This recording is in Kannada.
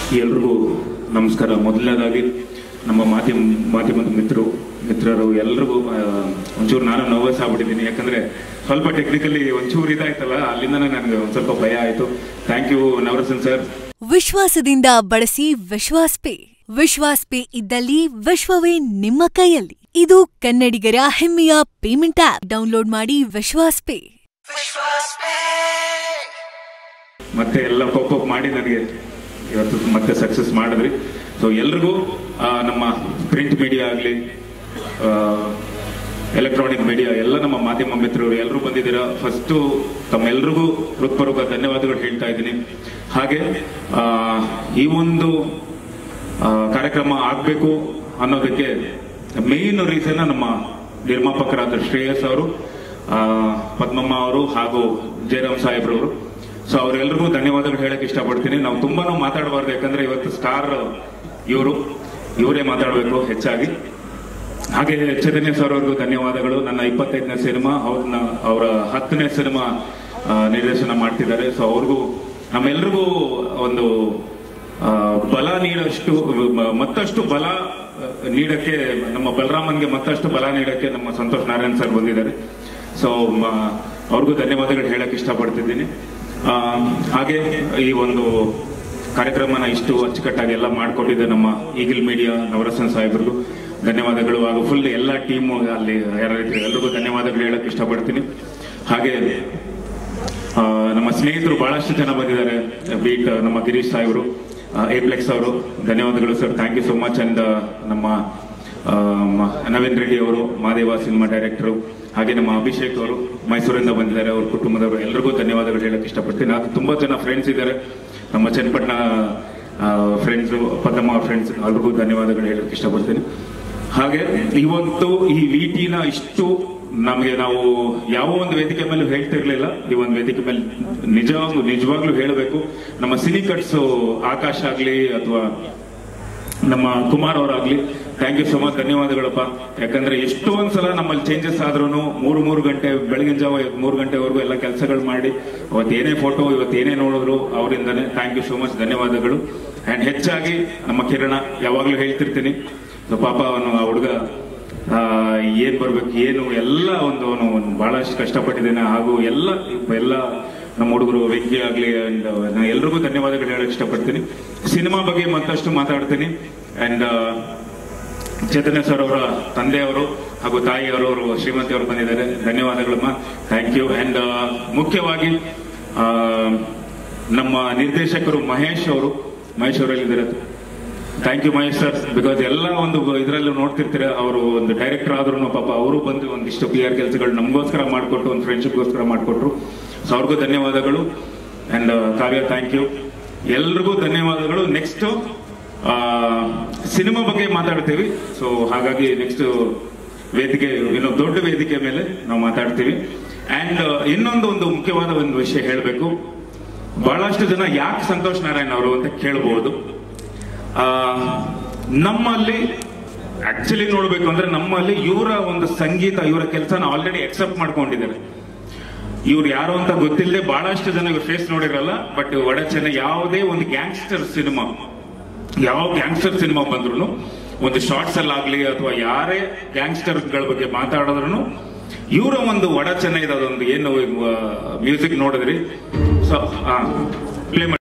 ಎಲ್ರಿಗೂ ನಮಸ್ಕಾರ ಮೊದಲನೇದಾಗಿ ನಮ್ಮ ಮಾಧ್ಯಮ ಮಾಧ್ಯಮದ ಮಿತ್ರರು ಮಿತ್ರರು ಎಲ್ರಿಗೂ ಆ, ಒಂಚೂರು ನಾನು ನರ್ವಸ್ ಆಗ್ಬಿಟ್ಟಿದ್ದೀನಿ ಯಾಕಂದ್ರೆ ಸ್ವಲ್ಪ ಟೆಕ್ನಿಕಲಿ ಒಂಚೂರು ಇದಾಯ್ತಲ್ಲ ಅಲ್ಲಿಂದನೇ ನನಗೆ ಒಂದು ಸ್ವಲ್ಪ ಭಯ ಆಯ್ತು ಥ್ಯಾಂಕ್ ಯು ನವರಸನ್ ಸರ್ ವಿಶ್ವಾಸದಿಂದ ಬಳಸಿ ವಿಶ್ವಾಸ್ ಪೇ ವಿಶ್ವಾಸ್ ಪೇ ಇದ್ದಲ್ಲಿ ವಿಶ್ವವೇ ನಿಮ್ಮ ಕೈಯಲ್ಲಿ ಇದು ಕನ್ನಡಿಗರ ಹೆಮ್ಮೆಯ ಪೇಮೆಂಟ್ ಆಪ್ ಡೌನ್ಲೋಡ್ ಮಾಡಿ ವಿಶ್ವಾಸ್ ಪೇ ಮತ್ತೆ ಎಲ್ಲ ಕೋಪಪ್ ಮಾಡಿ ನನಗೆ ಇವತ್ತು ಮತ್ತೆ ಸಕ್ಸಸ್ ಮಾಡಿದ್ರಿ ಸೊ ಎಲ್ರಿಗೂ ಆ, ನಮ್ಮ ಪ್ರಿಂಟ್ ಮೀಡಿಯಾ ಆಗಲಿ ಎಲೆಕ್ಟ್ರಾನಿಕ್ ಮೀಡಿಯಾ ಎಲ್ಲ ನಮ್ಮ ಮಾಧ್ಯಮ ಮಿತ್ರರು ಎಲ್ಲರೂ ಬಂದಿದ್ದೀರಾ ಫಸ್ಟು ತಮ್ಮೆಲ್ರಿಗೂ ಹೃತ್ಪೂರ್ವಕ ಧನ್ಯವಾದಗಳು ಹೇಳ್ತಾ ಇದ್ದೀನಿ ಹಾಗೆ ಆ, ಈ ಒಂದು ಆ, ಕಾರ್ಯಕ್ರಮ ಆಗಬೇಕು ಅನ್ನೋದಕ್ಕೆ ಮೇನ್ ರೀಸನ್ ನಮ್ಮ ನಿರ್ಮಾಪಕರಾದ ಶ್ರೇಯಸ್ ಅವರು ಆ, ಪದ್ಮಮ್ಮ ಅವರು ಹಾಗೂ ಜಯರಾಮ್ ಸಾಹೇಬ್ರವರು ಸೊ ಅವರೆಲ್ಲರಿಗೂ ಧನ್ಯವಾದಗಳು ಹೇಳಕ್ ಇಷ್ಟಪಡ್ತೀನಿ ನಾವು ತುಂಬಾನು ಮಾತಾಡಬಾರ್ದು ಯಾಕಂದ್ರೆ ಇವತ್ತು ಸ್ಟಾರ್ ಇವರು ಇವರೇ ಮಾತಾಡಬೇಕು ಹೆಚ್ಚಾಗಿ ಹಾಗೆ ಚೈತನ್ಯ ಸರ್ ಅವ್ರಿಗೂ ಧನ್ಯವಾದಗಳು ನನ್ನ ಇಪ್ಪತ್ತೈದನೇ ಸಿನಿಮಾ ಅವ್ರನ್ನ ಅವರ ಹತ್ತನೇ ಸಿನಿಮಾ ಆ, ನಿರ್ದೇಶನ ಮಾಡ್ತಿದ್ದಾರೆ ಸೊ ಅವ್ರಿಗೂ ನಮ್ಮೆಲ್ರಿಗೂ ಒಂದು ಆ, ಬಲ ನೀಡಷ್ಟು ಮ- ಮತ್ತಷ್ಟು ಬಲ ಆ, ನೀಡಕ್ಕೆ ನಮ್ಮ ಬಲರಾಮನ್ಗೆ ಮತ್ತಷ್ಟು ಬಲ ನೀಡಕ್ಕೆ ನಮ್ಮ ಸಂತೋಷ್ ನಾರಾಯಣ್ ಸರ್ ಬಂದಿದ್ದಾರೆ ಸೊ ಅವ್ರಿಗೂ ಧನ್ಯವಾದಗಳು ಹೇಳಕ್ ಇಷ್ಟಪಡ್ತಿದ್ದೀನಿ ಆ, ಹಾಗೆ ಈ ಒಂದು ಕಾರ್ಯಕ್ರಮನ ಇಷ್ಟು ಅಚ್ಚುಕಟ್ಟಾಗಿ ಎಲ್ಲ ಮಾಡಿಕೊಟ್ಟಿದ್ದೆ ನಮ್ಮ ಈಗಿಲ್ ಮೀಡಿಯಾ ನವರಸನ್ ಸಾಹೇಬ್ರಿಗೂ ಧನ್ಯವಾದಗಳು ಹಾಗೂ ಫುಲ್ ಎಲ್ಲ ಟೀಮು ಅಲ್ಲಿ ಯಾರಿದ್ರು ಎಲ್ರಿಗೂ ಧನ್ಯವಾದಗಳು ಹೇಳಕ್ ಇಷ್ಟಪಡ್ತೀನಿ ಹಾಗೆ ಆ, ನಮ್ಮ ಸ್ನೇಹಿತರು ಬಹಳಷ್ಟು ಜನ ಬಂದಿದ್ದಾರೆ ಬೀಟ್ ನಮ್ಮ ಗಿರೀಶ್ ಸಾಹೇಬರು ಏಪ್ಲೆಕ್ಸ್ ಅವರು ಧನ್ಯವಾದಗಳು sir thank you so much and ನಮ್ಮ ಆ, ಮ- ನವೀನ್ ರೆಡ್ಡಿ ಅವರು ಮಾದೇವ ಸಿನಿಮಾ ಡೈರೆಕ್ಟರು ಹಾಗೆ ನಮ್ಮ ಅಭಿಷೇಕ್ ಅವರು ಮೈಸೂರಿಂದ ಬಂದಿದ್ದಾರೆ ಅವ್ರ ಕುಟುಂಬದವರು ಎಲ್ರಿಗೂ ಧನ್ಯವಾದಗಳು ಹೇಳಕ್ ಇಷ್ಟಪಡ್ತೀನಿ ಅದು ತುಂಬಾ ಜನ ಫ್ರೆಂಡ್ಸ್ ಇದ್ದಾರೆ ನಮ್ಮ ಚನ್ನಪಟ್ಟಣ ಫ್ರೆಂಡ್ಸ್ ಪದ್ಮಮ್ಮ ಅವ್ರ ಫ್ರೆಂಡ್ಸ್ ಎಲ್ರಿಗೂ ಧನ್ಯವಾದಗಳು ಹೇಳಕ್ ಇಷ್ಟಪಡ್ತೀನಿ ಹಾಗೆ ಇವತ್ತು ಈ ವಿಟಿನ ಇಷ್ಟು ನಮಗೆ ನಾವು ಯಾವ ಒಂದು ವೇದಿಕೆ ಮೇಲೆ ಹೇಳ್ತಿರ್ಲಿಲ್ಲ ಈ ಒಂದು ವೇದಿಕೆ ಮೇಲೆ ನಿಜವಾಗ್ಲೂ ನಿಜವಾಗ್ಲೂ ಹೇಳಬೇಕು ನಮ್ಮ ಸಿನಿಕಟ್ಸ್ ಆಕಾಶ್ ಆಗ್ಲಿ ಅಥವಾ ನಮ್ಮ ಕುಮಾರ್ ಅವರಾಗ್ಲಿ ಥ್ಯಾಂಕ್ ಯು ಸೊ ಮಚ್ ಧನ್ಯವಾದಗಳಪ್ಪ ಯಾಕಂದ್ರೆ ಎಷ್ಟೊಂದ್ ಸಲ ನಮ್ಮಲ್ಲಿ ಚೇಂಜಸ್ ಆದ್ರೂ ಮೂರು ಮೂರು ಗಂಟೆ ಬೆಳಗಿನ ಜಾವ ಮೂರು ಗಂಟೆವರೆಗೂ ಎಲ್ಲ ಕೆಲಸಗಳು ಮಾಡಿ ಅವತ್ತು ಏನೇ ಫೋಟೋ ಇವತ್ತು ಏನೇ ನೋಡಿದ್ರು ಅವರಿಂದನೇ ಥ್ಯಾಂಕ್ ಯು ಸೋ ಮಚ್ ಧನ್ಯವಾದಗಳು ಅಂಡ್ ಹೆಚ್ಚಾಗಿ ನಮ್ಮ ಕಿರಣ ಯಾವಾಗ್ಲೂ ಹೇಳ್ತಿರ್ತೀನಿ ಸೊ ಪಾಪ ಅವನು ಆ ಹುಡುಗ ಆ, ಏನ್ ಬರ್ಬೇಕು ಏನು ಎಲ್ಲ ಒಂದು ಅವನು ಬಹಳಷ್ಟು ಕಷ್ಟಪಟ್ಟಿದ್ದೇನೆ ಹಾಗೂ ಎಲ್ಲ ಎಲ್ಲ ನಮ್ಮ ಹುಡುಗರು ವೆಂಕಿ ಆಗ್ಲಿ ಅಂಡ್ ನಾನು ಎಲ್ರಿಗೂ ಧನ್ಯವಾದಗಳು ಹೇಳಕ್ ಇಷ್ಟಪಡ್ತೀನಿ ಸಿನಿಮಾ ಬಗ್ಗೆ ಮತ್ತಷ್ಟು ಮಾತಾಡ್ತೀನಿ ಅಂಡ್ ಚೈತನ್ಯ ಸರ್ ಅವರ ತಂದೆಯವರು ಹಾಗೂ ತಾಯಿಯವರು ಅವರು ಶ್ರೀಮತಿ ಅವರು ಬಂದಿದ್ದಾರೆ ಧನ್ಯವಾದಗಳಮ್ಮ ಥ್ಯಾಂಕ್ ಯು ಅಂಡ್ ಮುಖ್ಯವಾಗಿ ಆ, ನಮ್ಮ ನಿರ್ದೇಶಕರು ಮಹೇಶ್ ಅವರು ಮಹೇಶ್ ಅವರಲ್ಲಿದ್ದಾರೆ thank you Mahesh sir because ಎಲ್ಲ ಒಂದು ಇದರಲ್ಲೂ ನೋಡ್ತಿರ್ತೀರ ಅವರು ಒಂದು ಡೈರೆಕ್ಟರ್ ಆದ್ರೂ ಪಾಪ ಅವರು ಬಂದು ಒಂದಿಷ್ಟು ಪಿ ಆರ್ ಕೆಲಸಗಳು ನಮಗೋಸ್ಕರ ಮಾಡಿಕೊಟ್ಟು ಒಂದು ಫ್ರೆಂಡ್ಶಿಪ್ಗೋಸ್ಕರ ಮಾಡಿಕೊಟ್ರು ಸೊ ಅವ್ರಿಗೂ ಧನ್ಯವಾದಗಳು ಅಂಡ್ ಕಾವ್ಯ ಥ್ಯಾಂಕ್ ಯು ಎಲ್ರಿಗೂ ಧನ್ಯವಾದಗಳು ನೆಕ್ಸ್ಟ್ ಸಿನಿಮಾ ಬಗ್ಗೆ ಮಾತಾಡ್ತೀವಿ ಸೊ ಹಾಗಾಗಿ ನೆಕ್ಸ್ಟ್ ವೇದಿಕೆ ಇನ್ನು ದೊಡ್ಡ ವೇದಿಕೆ ಮೇಲೆ ನಾವು ಮಾತಾಡ್ತೀವಿ ಅಂಡ್ ಇನ್ನೊಂದು ಒಂದು ಮುಖ್ಯವಾದ ಒಂದು ವಿಷಯ ಹೇಳಬೇಕು ಬಹಳಷ್ಟು ಜನ ಯಾಕೆ ಸಂತೋಷ್ ನಾರಾಯಣ್ ಅವರು ಅಂತ ಕೇಳಬಹುದು ಆ, ನಮ್ಮಲ್ಲಿ ಆಕ್ಚುಲಿ ನೋಡ್ಬೇಕು ಅಂದ್ರೆ ನಮ್ಮಲ್ಲಿ ಇವರ ಒಂದು ಸಂಗೀತ ಇವರ ಕೆಲಸನ ಆಲ್ರೆಡಿ ಅಕ್ಸೆಪ್ಟ್ ಮಾಡ್ಕೊಂಡಿದ್ದಾರೆ ಇವ್ರು ಯಾರು ಅಂತ ಗೊತ್ತಿಲ್ಲದೆ ಬಹಳಷ್ಟು ಜನ ಇವ್ರ ಫೇಸ್ ನೋಡಿರಲ್ಲ ಬಟ್ ಒಡ ಚೆನ್ನ ಯಾವುದೇ ಒಂದು ಗ್ಯಾಂಗ್ಸ್ಟರ್ ಸಿನಿಮಾ ಯಾವ ಗ್ಯಾಂಗ್ಸ್ಟರ್ ಸಿನಿಮಾ ಬಂದ್ರು ಒಂದು ಶಾರ್ಟ್ಸ್ ಅಲ್ಲಾಗ್ಲಿ ಅಥವಾ ಯಾರೇ ಗ್ಯಾಂಗ್ಸ್ಟರ್ ಗಳ ಬಗ್ಗೆ ಮಾತಾಡಿದ್ರು ಇವರ ಒಂದು ಒಡ ಚೆನ್ನ ಇದೊಂದು ಏನು ಮ್ಯೂಸಿಕ್ ನೋಡಿದ್ರಿ ಸೊ ಪ್ಲೇ